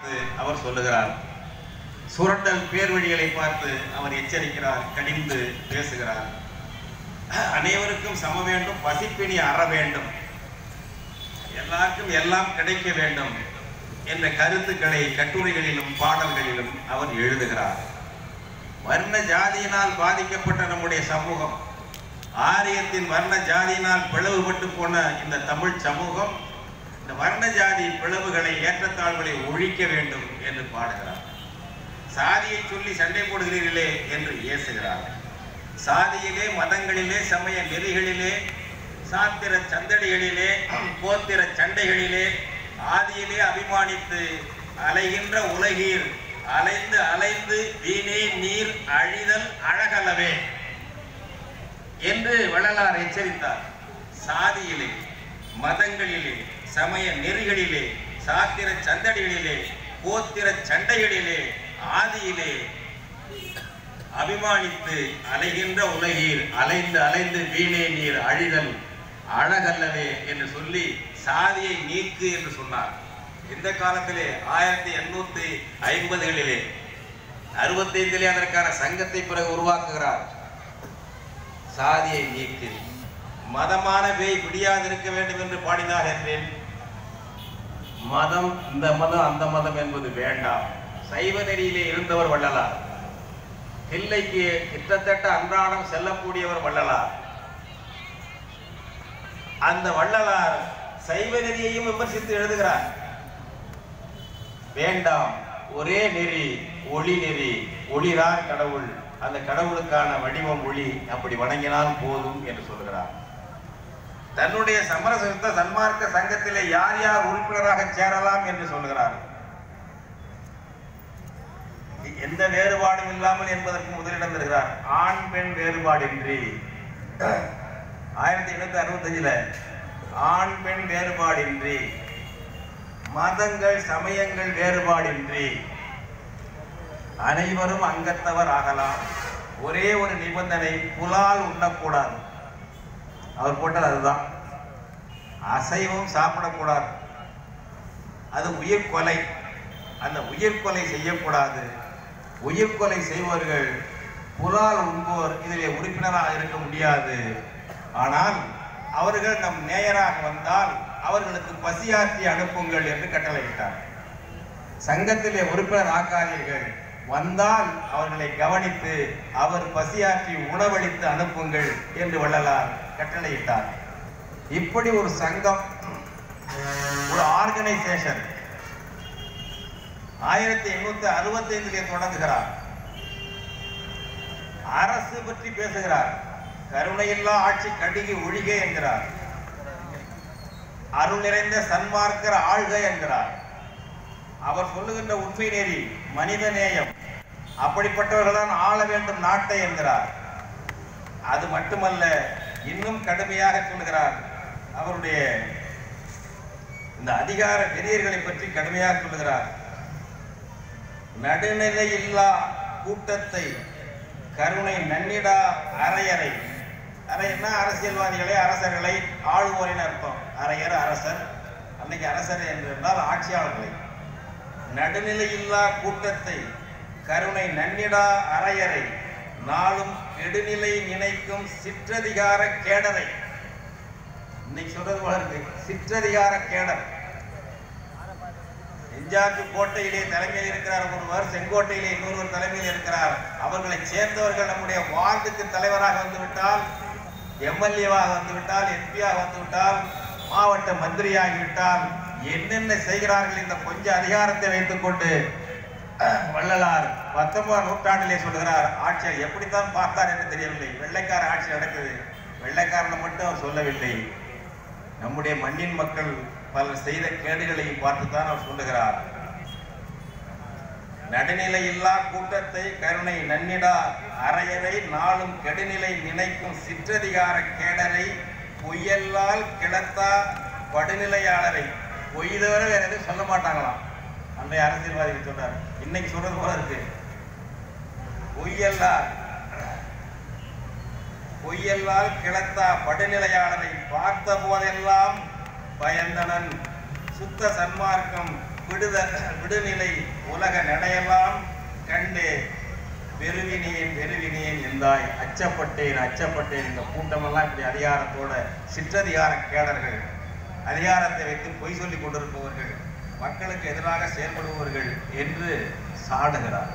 பார்த்து அவர் சொல்லுகிறார் சுரண்டல் பேர்வழிகளை பார்த்து அவர் எச்சரிக்கிறார் கடிந்து பேசுகிறார் அனைவருக்கும் சம வேண்டும் பசிப்பினி அற வேண்டும் எல்லாருக்கும் எல்லாம் கிடைக்க வேண்டும் என்ற கருத்துக்களை கட்டுரைகளிலும் பாடல்களிலும் அவர் எழுதுகிறார் வர்ண ஜாதியினால் பாதிக்கப்பட்ட நம்முடைய சமூகம் ஆரியத்தின் வர்ண ஜாதியினால் பிளவுபட்டு போன இந்த தமிழ் சமூகம் இந்த வர்ண ஜாதி பிளவுகளை ஏற்றத்தாழ்வுகளை ஒழிக்க வேண்டும் என்று பாடுகிறார் சாதியை சொல்லி சண்டை போடுகிறீர்களே என்று ஏசுகிறார் சாதியிலே மதங்களிலே சமய நெறிகளிலே சாத்திர சந்தடிகளிலே கோத்திர சண்டைகளிலே ஆதியிலே அபிமானித்து அலைகின்ற உலகீர் அலைந்து அலைந்து வீணே நீர் அழிதல் அழகலவே என்று வள்ளலார் எச்சரித்தார் சாதியிலே மதங்களிலே சமய நெறிகளிலே சாத்திர சந்தடிகளிலே கோத்திர சண்டைகளிலே ஆதியிலே அபிமானித்து அலைகின்ற உலகீர் அலைந்து அலைந்து வீணே நீர் அழிதல் அழகல்லவே என்று சொல்லி சாதியை நீக்கு என்று சொன்னார் இந்த காலத்திலே ஆயிரத்தி எண்ணூத்தி ஐம்பதுகளிலே அறுபத்தைந்திலே அதற்கான சங்கத்தை பிறகு உருவாக்குகிறார் சாதியை நீக்கு மதமான பேய் பிடியாதிருக்க வேண்டும் என்று பாடினார் என்றேன் மதம் இந்த மதம் அந்த மதம் என்பது வேண்டாம் சைவ நெறியிலே இருந்தவர் வள்ளலார் தில்லைக்கு கிட்டத்தட்ட அன்றாடம் செல்லக்கூடியவர் வள்ளலார் அந்த வள்ளலார் சைவ நெறியையும் விமர்சித்து எழுதுகிறார் வேண்டாம் ஒரே நெறி ஒளி நெறி ஒளிதான் கடவுள் அந்த கடவுளுக்கான வடிவம் ஒளி அப்படி வணங்கினால் போதும் என்று சொல்கிறார் தன்னுடைய சமரசத்த சன்மார்க்க சங்கத்திலே யார் யார் உறுப்பினராக சேரலாம் என்று சொல்கிறார் எந்த வேறுபாடும் இல்லாமல் என்பதற்கு முதலிடம் தருகிறார் ஆண் பெண் வேறுபாடின்றி ஆயிரத்தி எண்ணூத்தி அறுபத்தஞ்சுல ஆண் பெண் வேறுபாடின்றி மதங்கள் சமயங்கள் வேறுபாடின்றி அனைவரும் அங்கத்தவர் ஆகலாம் ஒரே ஒரு நிபந்தனை புலால் உண்ணக்கூடாது அவர் போட்டது அதுதான் அசைவம் சாப்பிடக்கூடாது அது உயிர் கொலை அந்த உயிர் கொலை செய்யக்கூடாது உயிர் கொலை செய்பவர்கள் புலால் உண்போர் இதிலே உறுப்பினராக இருக்க முடியாது ஆனால் அவர்கள் நம் நேயராக வந்தால் அவர்களுக்கு பசியாற்றி அனுப்புங்கள் என்று கட்டளையிட்டார் சங்கத்திலே உறுப்பினர் ஆக்காதீர்கள் வந்தால் அவர்களை கவனித்து அவர் பசியாற்றி உணவளித்து அனுப்புங்கள் என்று வள்ளலார் கட்டளையிட்டார் இப்படி ஒரு சங்கம் ஒரு ஆர்கனைசேஷன் ஆயிரத்தி எண்ணூத்தி அறுபத்தி ஐந்திலே தொடங்குகிறார் அரசு பற்றி பேசுகிறார் கருணையில்லா ஆட்சி கடுகி ஒழிக என்கிறார் அருள் நிறைந்த சன்மார்க்கர் ஆழ்க என்கிறார் அவர் சொல்லுகின்ற உண்மை நெறி மனித நேயம் அப்படிப்பட்டவர்கள்தான் ஆள வேண்டும் நாட்டை என்கிறார் அது மட்டுமல்ல இன்னும் கடுமையாக சொல்லுகிறார் அவருடைய இந்த அதிகார வெறியர்களை பற்றி கடுமையாக சொல்லுகிறார் நடுநிலை இல்லா கூட்டத்தை கருணை நன்னிடா அரையறை அரையர்னா அரசியல்வாதிகளை அரசர்களை ஆளுவோரின் அர்த்தம் அரையர் அரசர் அன்னைக்கு அரசர் என்று என்றால் ஆட்சியாளர்களை நடுநிலையில்லா கூட்டத்தை கருணை நன்னிடா அரையறை நாளும் நெடுநிலை நினைக்கும் சிற்றதிகார கேடரை இன்னைக்கு சொல்றது போல இருக்கு சிற்றதிகார கேடர் எஞ்சாக்கு கோட்டையிலே தலைமையில் இருக்கிறார் ஒருவர் செங்கோட்டையிலே இன்னொருவர் தலைமையில் இருக்கிறார் அவர்களை சேர்ந்தவர்கள் நம்முடைய வார்டுக்கு தலைவராக வந்துவிட்டால் எம்எல்ஏவாக வந்துவிட்டால் எம்பியாக வந்துவிட்டால் மாவட்ட மந்திரியாகிவிட்டால் என்னென்ன செய்கிறார்கள் இந்த கொஞ்ச அதிகாரத்தை வைத்துக் கொண்டு வள்ளலார் பத்தொன்பதாம் நூற்றாண்டிலே சொல்லுகிறார் ஆட்சியர் எப்படித்தான் பார்த்தார் என்று தெரியவில்லை வெள்ளைக்கார ஆட்சி நடக்குது வெள்ளைக்காரனை மட்டும் அவர் சொல்லவில்லை நம்முடைய மண்ணின் மக்கள் பலர் செய்த கேடுகளையும் பார்த்துத்தான் அவர் சொல்லுகிறார் நடுநிலையில்லா கூட்டத்தை கருணை நன்னிடா அரையரை நாளும் கெடுநிலை நினைக்கும் சிற்றதிகார கேடரை பொய்யல்லால் கிளத்தா படுநிலையாளரை பொய் தவிர வேற எதுவும் சொல்ல மாட்டாங்களாம் அன்றைய அரசியல்வாதிகள் சொன்னார் இன்னைக்கு சொல்றது போல இருக்கு பொய்யல்லால் பொய்யல்லால் கிளத்தா படுநிலையாளரை பார்த்த போதெல்லாம் பயந்தனன் சுத்த சன்மார்க்கம் விடுத விடுநிலை உலக நடையெல்லாம் கண்டு பெருவினியேன் பெருவினியேன் என்றாய் அச்சப்பட்டேன் அச்சப்பட்டேன் இந்த கூட்டமெல்லாம் இப்படி அதிகாரத்தோட சிற்றதிகார கேடர்கள் அதிகாரத்தை வைத்து பொய் சொல்லிக் கொண்டிருப்பவர்கள் மக்களுக்கு எதிராக செயல்படுபவர்கள் என்று சாடுகிறார்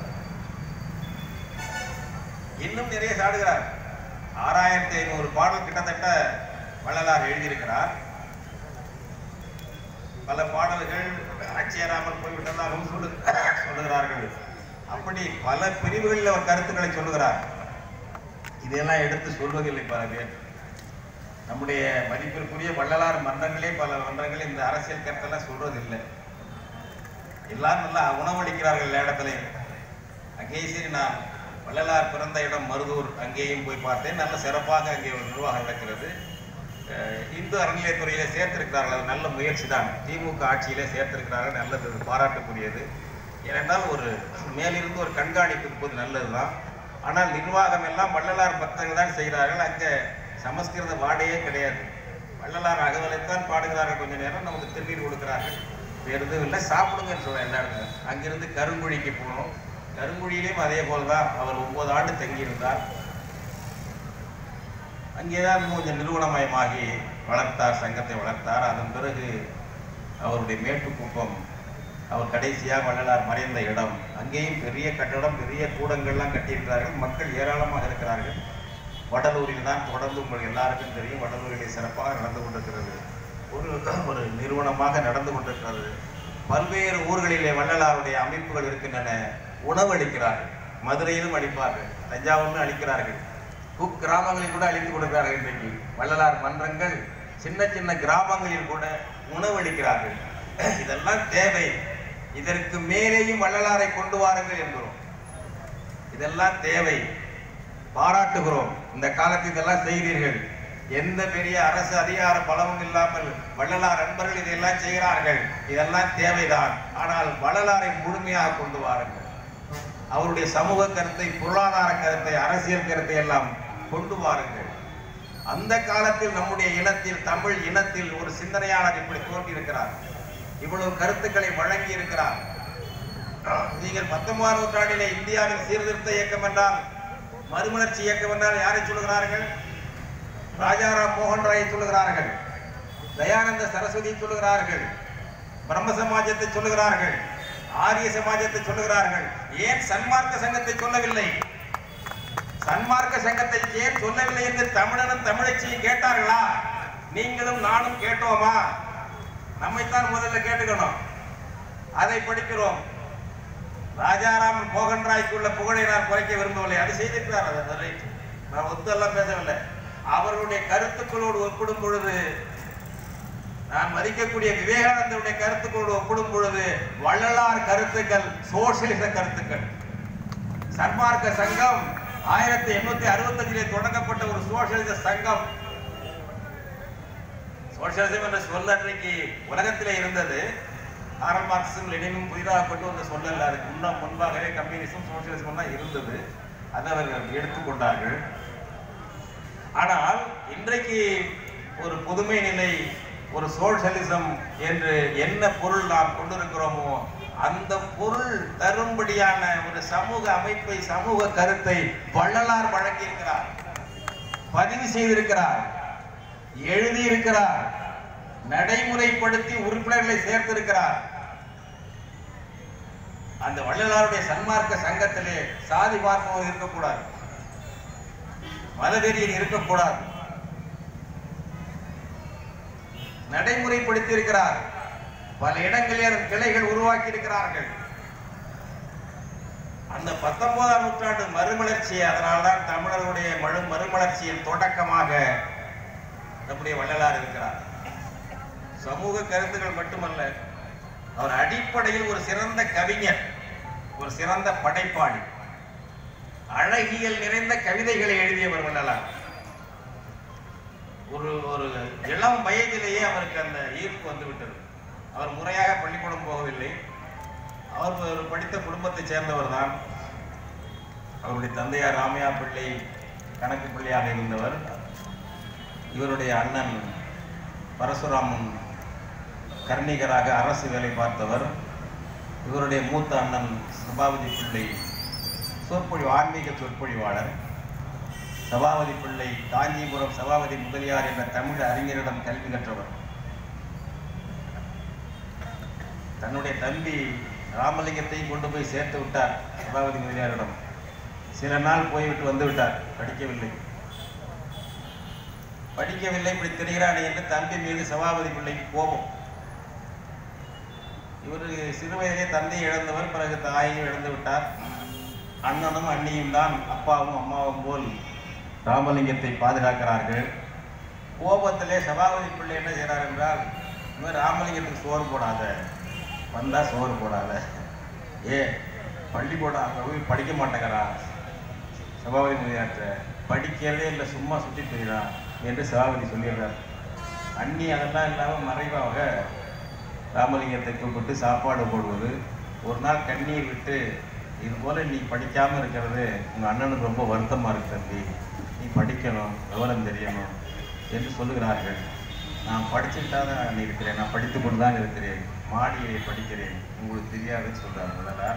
இன்னும் நிறைய சாடுகிறார் ஆறாயிரத்தி ஐநூறு பாடல் கிட்டத்தட்ட வள்ளலார் எழுதியிருக்கிறார் பல பாடல்கள் ஆட்சியராமல் போய்விட்டதாகவும் சொல்லு சொல்லுகிறார்கள் அப்படி பல பிரிவுகளில் அவர் கருத்துக்களை சொல்லுகிறார் இதெல்லாம் எடுத்து சொல்வதில்லை பல பேர் நம்முடைய மதிப்பிற்குரிய வள்ளலார் மன்றங்களே பல மன்றங்கள் இந்த அரசியல் கருத்தெல்லாம் சொல்றதில்லை எல்லாரும் நல்லா உணவளிக்கிறார்கள் எல்லா இடத்துலையும் அங்கேயும் சரி நான் வள்ளலார் பிறந்த இடம் மருதூர் அங்கேயும் போய் பார்த்தேன் நல்ல சிறப்பாக அங்கே ஒரு நிர்வாகம் நடக்கிறது அஹ் இந்து அறநிலையத்துறையிலே சேர்த்திருக்கிறார்கள் அது நல்ல முயற்சி தான் திமுக ஆட்சியிலே சேர்த்திருக்கிறார்கள் நல்லது அது பாராட்டுக்குரியது ஏனென்றால் ஒரு மேலிருந்து ஒரு கண்காணிப்பு இருப்பது நல்லதுதான் ஆனால் நிர்வாகம் எல்லாம் வள்ளலார் பக்தர்கள் தான் செய்கிறார்கள் அங்கே சமஸ்கிருத வாடையே கிடையாது வள்ளலார் அகவலைத்தான் பாடுகிறார்கள் கொஞ்ச நேரம் நமக்கு திருநீர் கொடுக்கிறார்கள் வேறு எதுவும் இல்லை சாப்பிடுங்கன்னு சொல்றேன் எல்லா இடத்துலையும் அங்கிருந்து கருங்குழிக்கு போனோம் கருங்குழியிலையும் அதே போல தான் அவர் ஒன்பது ஆண்டு தங்கியிருந்தார் அங்கேதான் கொஞ்சம் நிறுவனமயமாகி வளர்த்தார் சங்கத்தை வளர்த்தார் அதன் பிறகு அவருடைய மேட்டுக்குப்பம் அவர் கடைசியாக வள்ளலார் மறைந்த இடம் அங்கேயும் பெரிய கட்டடம் பெரிய கூடங்கள்லாம் கட்டியிருக்கிறார்கள் மக்கள் ஏராளமாக இருக்கிறார்கள் வடலூரில் தான் தொடர்ந்து உங்களுக்கு எல்லாருக்கும் தெரியும் வடலூரிலே சிறப்பாக நடந்து கொண்டிருக்கிறது ஒரு ஒரு நிறுவனமாக நடந்து கொண்டிருக்கிறது பல்வேறு ஊர்களிலே வள்ளலாருடைய அமைப்புகள் இருக்கின்றன உணவளிக்கிறார்கள் மதுரையிலும் அளிப்பார்கள் தஞ்சாவூரிலும் அளிக்கிறார்கள் குக் கிராமங்களில் கூட அளித்து கொடுக்கிறார்கள் இன்றைக்கு வள்ளலார் மன்றங்கள் சின்ன சின்ன கிராமங்களில் கூட உணவளிக்கிறார்கள் இதெல்லாம் தேவை இதற்கு மேலேயும் வள்ளலாரை கொண்டு வாருங்கள் என்கிறோம் இதெல்லாம் தேவை பாராட்டுகிறோம் இந்த காலத்தில் இதெல்லாம் செய்கிறீர்கள் எந்த பெரிய அரசு அதிகார பலமும் இல்லாமல் வள்ளலார் அன்பர்கள் இதையெல்லாம் செய்கிறார்கள் இதெல்லாம் தேவைதான் ஆனால் வள்ளலாரை முழுமையாக கொண்டு வாருங்கள் அவருடைய சமூக கருத்தை பொருளாதார கருத்தை அரசியல் கருத்தை எல்லாம் கொண்டு வாருங்கள் அந்த காலத்தில் நம்முடைய இனத்தில் தமிழ் இனத்தில் ஒரு சிந்தனையாளர் இப்படி தோன்றியிருக்கிறார் இவ்வளவு கருத்துக்களை வழங்கி இருக்கிறார் நீங்கள் பத்தொன்பதாம் நூற்றாண்டிலே இந்தியாவின் சீர்திருத்த இயக்கம் என்றால் மறுமலர்ச்சி இயக்கம் என்றால் யாரை சொல்லுகிறார்கள் ராஜாராம் மோகன் ராயை சொல்லுகிறார்கள் தயானந்த சரஸ்வதி சொல்லுகிறார்கள் பிரம்ம சமாஜத்தை சொல்லுகிறார்கள் ஆரிய சமாஜத்தை சொல்லுகிறார்கள் ஏன் சன்மார்க்க சங்கத்தை சொல்லவில்லை சன்மார்க்க சங்கத்தை ஏன் சொல்லவில்லை என்று தமிழனும் தமிழச்சியும் கேட்டார்களா நீங்களும் நானும் கேட்டோமா நம்மைத்தான் முதல்ல கேட்டுக்கணும் அதை படிக்கிறோம் ராஜாராம் மோகன் ராய்க்குள்ள புகழை நான் குறைக்க விரும்பவில்லை அது செய்திருக்கிறார் அது அது right. நான் ஒத்தெல்லாம் பேசவில்லை அவர்களுடைய கருத்துக்களோடு ஒப்பிடும் பொழுது நான் மதிக்கக்கூடிய விவேகானந்தருடைய கருத்துக்களோடு ஒப்பிடும் பொழுது வள்ளலார் கருத்துக்கள் சோசியலிச கருத்துக்கள் சன்மார்க்க சங்கம் ஆயிரத்தி எண்ணூத்தி அறுபத்தஞ்சிலே தொடங்கப்பட்ட ஒரு சோசியலிச சங்கம் சோசியலிசம் என்ற சொல் அன்றைக்கு உலகத்திலே இருந்தது காரல் மார்க்சும் லெனினும் புதிதாக கொண்டு வந்த சொல்லல அதுக்கு முன்ன முன்பாகவே கம்யூனிசம் சோசியலிசம் தான் இருந்தது அதை அவர்கள் எடுத்துக்கொண்டார்கள் ஆனால் இன்றைக்கு ஒரு புதுமை நிலை ஒரு சோஷலிசம் என்று என்ன பொருள் நாம் கொண்டிருக்கிறோமோ அந்த பொருள் தரும்படியான ஒரு சமூக அமைப்பை சமூக கருத்தை வள்ளலார் வழங்கியிருக்கிறார் பதிவு செய்திருக்கிறார் எழுதியிருக்கிறார் நடைமுறைப்படுத்தி உறுப்பினர்களை சேர்த்திருக்கிறார் அந்த வள்ளலாருடைய சன்மார்க்க சங்கத்திலே சாதி பார்ப்பவர் இருக்கக்கூடாது மதவெறியன் இருக்கக்கூடாது நடைமுறைப்படுத்தி இருக்கிறார் பல இடங்களில் அதன் கிளைகள் உருவாக்கி இருக்கிறார்கள் அந்த பத்தொன்பதாம் நூற்றாண்டு மறுமலர்ச்சி அதனால்தான் தமிழர்களுடைய மறு மறுமலர்ச்சியின் தொடக்கமாக நம்முடைய வள்ளலார் இருக்கிறார் சமூக கருத்துக்கள் மட்டுமல்ல அவர் அடிப்படையில் ஒரு சிறந்த கவிஞர் ஒரு சிறந்த படைப்பாளி அழகியல் நிறைந்த கவிதைகளை எழுதியவர் வள்ளலார் ஒரு ஒரு இளம் வயதிலேயே அவருக்கு அந்த ஈர்ப்பு வந்து விட்டது அவர் முறையாக பள்ளிக்கூடம் போகவில்லை அவர் ஒரு படித்த குடும்பத்தைச் சேர்ந்தவர் தான் அவருடைய தந்தையார் ராமையா பிள்ளை கணக்கு பிள்ளையாக இருந்தவர் இவருடைய அண்ணன் பரசுராமன் கர்ணிகராக அரசு வேலை பார்த்தவர் இவருடைய மூத்த அண்ணன் சபாபதி பிள்ளை சொற்பொழிவு ஆன்மீக சொற்பொழிவாளர் சபாபதி பிள்ளை காஞ்சிபுரம் சபாபதி முதலியார் என்ற தமிழ் அறிஞரிடம் கல்வி கற்றவர் தன்னுடைய தம்பி ராமலிங்கத்தையும் கொண்டு போய் சேர்த்து விட்டார் சபாபதி முதலியாரிடம் சில நாள் போய்விட்டு வந்து விட்டார் படிக்கவில்லை படிக்கவில்லை இப்படி திரிகிறான் என்று தம்பி மீது சபாபதி பிள்ளைக்கு கோபம் இவர் சிறு வயதிலே தந்தை இழந்தவர் பிறகு தாயையும் இழந்து விட்டார் அண்ணனும் அண்ணியும் தான் அப்பாவும் அம்மாவும் போல் ராமலிங்கத்தை பாதுகாக்கிறார்கள் கோபத்திலே சபாபதி பிள்ளை என்ன செய்கிறார் என்றால் இவர் ராமலிங்கத்துக்கு சோறு போடாத வந்தா சோறு போடாத ஏ பள்ளிக்கூடம் அங்கே போய் படிக்க மாட்டேங்கிறா சபாபதி முதலியாற்ற படிக்கிறதே இல்லை சும்மா சுற்றி போயிடா என்று சபாபதி சொல்லிடுறார் அண்ணி அதெல்லாம் இல்லாமல் மறைவாக ராமலிங்கத்தை கூப்பிட்டு சாப்பாடு போடுவது ஒரு நாள் கண்ணீர் விட்டு இது போல நீ படிக்காம இருக்கிறது உங்க அண்ணனுக்கு ரொம்ப வருத்தமா இருக்கு தம்பி நீ படிக்கணும் விவரம் தெரியணும் என்று சொல்லுகிறார்கள் நான் படிச்சுட்டா தான் அண்ணி இருக்கிறேன் நான் படித்து கொண்டு தான் இருக்கிறேன் மாடியிலே படிக்கிறேன் உங்களுக்கு தெரியாதுன்னு சொல்றாரு வள்ளலார்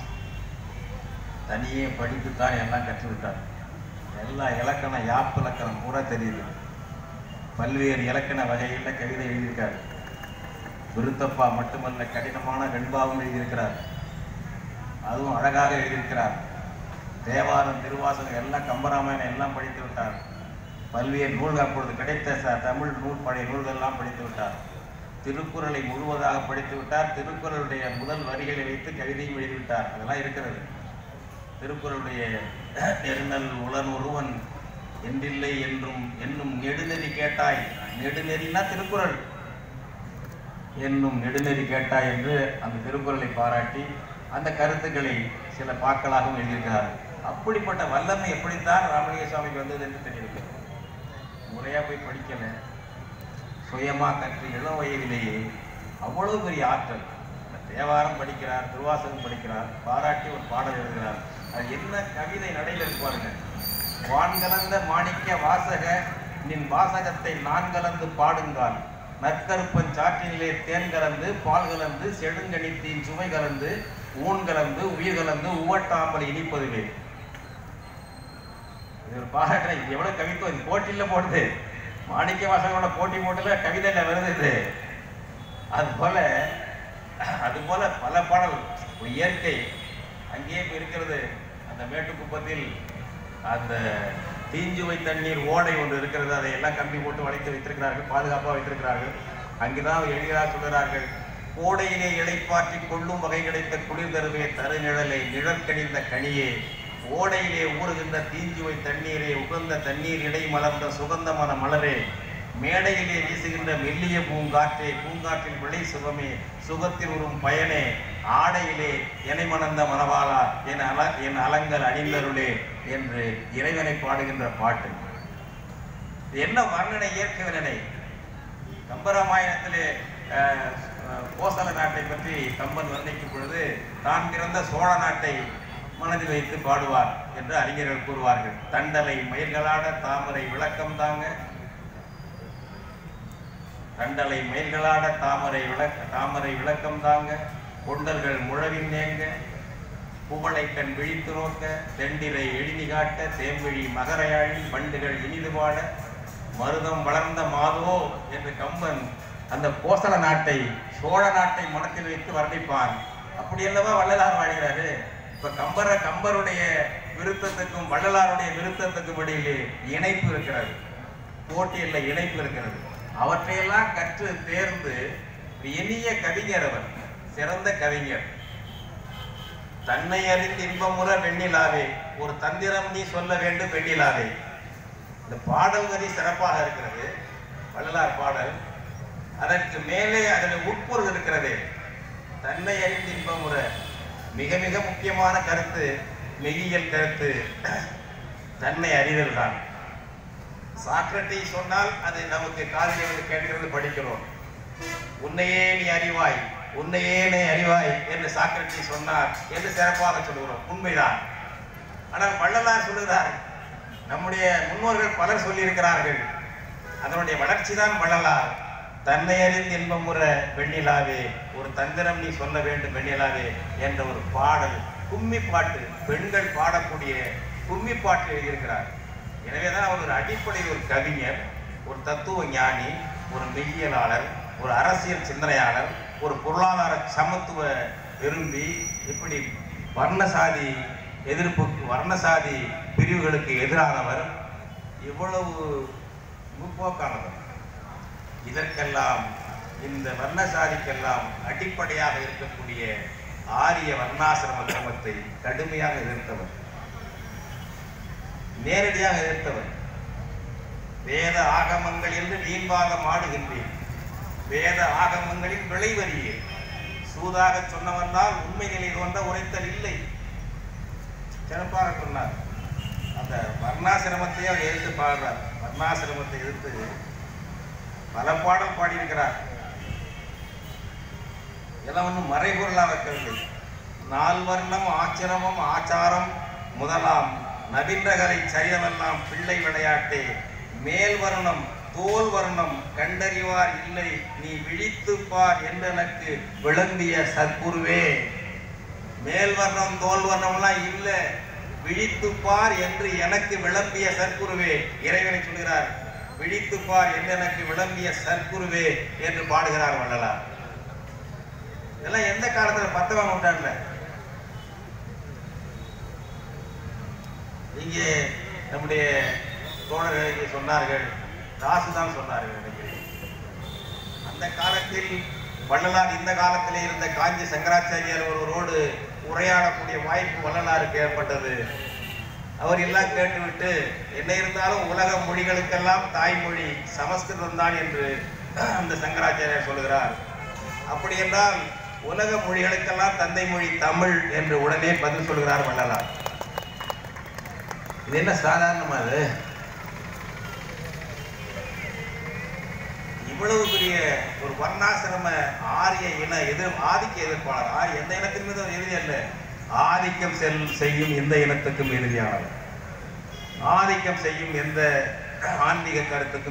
தனியே படித்துத்தான் எல்லாம் கற்றுவிட்டார் எல்லா இலக்கணம் யாப்பு இலக்கணம் பூரா தெரியுது பல்வேறு இலக்கண வகையில் கவிதை எழுதியிருக்காரு விருத்தப்பா மட்டுமல்ல கடினமான வெண்பாவும் எழுதியிருக்கிறார் அதுவும் அழகாக எழுதியிருக்கிறார் தேவாரம் திருவாசகம் எல்லாம் கம்பராமாயணம் எல்லாம் படித்து விட்டார் பல்வேறு நூல்கள் அப்பொழுது கிடைத்த ச தமிழ் நூல் பழைய நூல்கள் எல்லாம் படித்து விட்டார் திருக்குறளை முழுவதாக படித்து விட்டார் திருக்குறளுடைய முதல் வரிகளை வைத்து கவிதையும் எழுதிவிட்டார் அதெல்லாம் இருக்கிறது திருக்குறளுடைய நெருநல் உளன் ஒருவன் என்றில்லை என்றும் என்னும் நெடுநெறி கேட்டாய் நெடுநெறினா திருக்குறள் என்னும் நெடுநெறி கேட்டாய் என்று அந்த திருக்குறளை பாராட்டி அந்த கருத்துக்களை சில பாக்களாகவும் எழுதியிருக்கிறார் அப்படிப்பட்ட வல்லமை எப்படித்தான் ராமலிங்க சுவாமிக்கு வந்தது என்று தெரியவில்லை முறையா போய் படிக்கல சுயமா கற்று இளம் வயதிலேயே அவ்வளவு பெரிய ஆற்றல் இந்த தேவாரம் படிக்கிறார் திருவாசகம் படிக்கிறார் பாராட்டி ஒரு பாடல் எழுதுகிறார் அது என்ன கவிதை நடையில் இருக்கு பாருங்க வான் கலந்த மாணிக்க வாசக நின் வாசகத்தை நான் கலந்து பாடுங்கால் நற்கருப்பன் சாற்றினிலே தேன் கலந்து பால் கலந்து செடுங்கணித்தின் சுவை கலந்து ஊன் கலந்து உயிர் கலந்து உவட்டாமல் இனிப்பதுவே இது ஒரு பாராட்டுற இது எவ்வளவு கவித்துவம் இது போட்டியில போடுது மாணிக்க வாசகோட போட்டி போட்டுல கவிதையில வருது இது அது போல அது போல பல பாடல் ஒரு இயற்கை அங்கேயே இப்ப இருக்கிறது அந்த மேட்டுக்குப்பத்தில் அந்த தீஞ்சுவை தண்ணீர் ஓடை ஒன்று இருக்கிறது அதை எல்லாம் கம்பி போட்டு வளைத்து வைத்திருக்கிறார்கள் பாதுகாப்பாக வைத்திருக்கிறார்கள் அங்குதான் எழுதினார் சொல்கிறார்கள் கோடையிலே இளைப்பாற்றி கொள்ளும் வகை கிடைத்த குளிர் தருவே தரு நிழலை நிழற்கணிந்த கனியே ஓடையிலே ஊறுகின்ற தீஞ்சுவை தண்ணீரே உகந்த தண்ணீர் இடை மலர்ந்த சுகந்தமான மலரே மேடையிலே வீசுகின்ற மெல்லிய பூங்காற்றே பூங்காற்றின் விளை சுகமே சுகத்தில் உறும் பயனே ஆடையிலே எனை மணந்த மணவாளா என் அல என் அலங்கல் அணிந்தருளே என்று இறைவனை பாடுகின்ற பாட்டு இது என்ன வர்ணனை இயற்கை வர்ணனை கம்பராமாயணத்திலே அஹ், அஹ், கோசல நாட்டை பற்றி கம்பன் வர்ணிக்கும் பொழுது தான் பிறந்த சோழ நாட்டை மனதில் வைத்து பாடுவார் என்று அறிஞர்கள் கூறுவார்கள் தண்டலை மயில்களாட தாமரை விளக்கம் தாங்க தண்டலை மயில்களாட தாமரை விளக்க தாமரை விளக்கம் தாங்க கொண்டர்கள் முழவின் நேங்க புகழை கண் விழித்து நோக்க தெண்டிரை எழினி காட்ட தேம்பிழி மகரையாழி பண்டுகள் இனிது பாட மருதம் வளர்ந்த மாதோ என்று கம்பன் அந்த கோசல நாட்டை சோழ நாட்டை மனத்தில் வைத்து வர்ணிப்பான் அப்படி அல்லவா வள்ளலார் வாழ்கிறாரு இப்ப கம்பர கம்பருடைய விருத்தத்துக்கும் வள்ளலாருடைய விருத்தத்துக்கும் இடையிலே இணைப்பு இருக்கிறது போட்டியில் இணைப்பு இருக்கிறது அவற்றையெல்லாம் கற்று தேர்ந்து ஒரு இனிய கவிஞர் அவர் சிறந்த கவிஞர் தன்னை அறிந்து இன்பமுற வெண்ணிலாவே ஒரு தந்திரம் நீ சொல்ல வேண்டும் வெண்ணிலாவே இந்த பாடல் வரி சிறப்பாக இருக்கிறது வள்ளலார் பாடல் அதற்கு மேலே அதில் உட்பொருள் இருக்கிறது தன்னை அறிந்து இன்பமுற மிக மிக முக்கியமான கருத்து மெய்யியல் கருத்து தன்னை அறிதல் தான் சாக்ரட்டிஸ் சொன்னால் அது நமக்கு காதில் வந்து கேட்கிறது படிக்கிறோம் உன்னையே நீ அறிவாய் உன்னையே நீ அறிவாய் என்று சாக்ரட்டிஸ் சொன்னார் என்று சிறப்பாக சொல்கிறோம் உண்மைதான் ஆனால் வள்ளலார் சொல்லுகிறார் நம்முடைய முன்னோர்கள் பலர் சொல்லியிருக்கிறார்கள் அதனுடைய வளர்ச்சி தான் வள்ளலார் தன்னை அறிந்து இன்பமுற வெண்ணிலாவே ஒரு தந்திரம் நீ சொல்ல வேண்டும் வெண்ணிலாவே என்ற ஒரு பாடல் கும்மி பாட்டு பெண்கள் பாடக்கூடிய கும்மி பாட்டு எழுதியிருக்கிறார் எனவேதான் அவர் ஒரு அடிப்படை ஒரு கவிஞர் ஒரு தத்துவ ஞானி ஒரு மெய்யியலாளர் ஒரு அரசியல் சிந்தனையாளர் ஒரு பொருளாதார சமத்துவ விரும்பி இப்படி வர்ணசாதி எதிர்ப்பு வர்ணசாதி பிரிவுகளுக்கு எதிரானவர் இவ்வளவு முற்போக்கானவர் இதற்கெல்லாம் இந்த வர்ணசாதிக்கெல்லாம் அடிப்படையாக இருக்கக்கூடிய ஆரிய வர்ணாசிரம கிரமத்தை கடுமையாக எதிர்த்தவர் நேரடியாக எதிர்த்தவர் வேத ஆகமங்கள் என்று வீண்வாதம் ஆடுகின்றேன் வேத ஆகமங்களின் விளைவறியே சூதாக சொன்னவன்னால் உண்மை நிலை தோன்ற உரைத்தல் இல்லை சிறப்பாக சொன்னார் அந்த வர்ணாசிரமத்தையே அவர் எதிர்த்து பாடுறார் வர்ணாசிரமத்தை எதிர்த்து பல பாடல் பாடியிருக்கிறார் எல்லாம் ஒன்றும் மறைபொருளாக வைக்கவில்லை நால்வர்ணம் ஆச்சிரமம் ஆச்சாரம் முதலாம் நவீன்றகரை சரியமெல்லாம் பிள்ளை விளையாட்டே மேல் வர்ணம் தோல் வர்ணம் கண்டறிவார் இல்லை நீ விழித்துப் பார் என்றெனக்கு விளம்பிய சத்குருவே மேல் வர்ணம் தோல் வர்ணம்லாம் இல்லை விழித்துப் பார் என்று எனக்கு விளம்பிய சற்குருவே இறைவனை சொல்கிறார் விழித்துப் பார் என்று எனக்கு விளம்பிய சற்குருவே என்று பாடுகிறார் வள்ளலார் இதெல்லாம் எந்த காலத்துல பத்தவன் நூற்றாண்டுல இங்கே நம்முடைய தோழர்கள் இங்கே சொன்னார்கள் தாசுதான் சொன்னார்கள் நினைக்கிறேன் அந்த காலத்தில் வள்ளலார் இந்த காலத்திலே இருந்த காஞ்சி சங்கராச்சாரியார் ஒருவரோடு உரையாடக்கூடிய வாய்ப்பு வள்ளலாருக்கு ஏற்பட்டது அவர் எல்லாம் கேட்டுவிட்டு என்ன இருந்தாலும் உலக மொழிகளுக்கெல்லாம் தாய்மொழி சமஸ்கிருதம் தான் என்று அந்த சங்கராச்சாரியார் சொல்கிறார் அப்படி என்றால் உலக மொழிகளுக்கெல்லாம் தந்தை மொழி தமிழ் என்று உடனே பதில் சொல்கிறார் வள்ளலார் இது என்ன சாதாரணமா அது இவ்வளவு பெரிய ஒரு வர்ணாசிரம ஆரிய இன எதிர் ஆதிக்க எதிர்ப்பாளர் ஆ- எந்த இனத்தின் மீது அவர் எதிரி அல்ல ஆதிக்கம் செல் செய்யும் எந்த இனத்துக்கும் எதிரியானவர் ஆதிக்கம் செய்யும் எந்த ஆன்மீக கருத்துக்கும்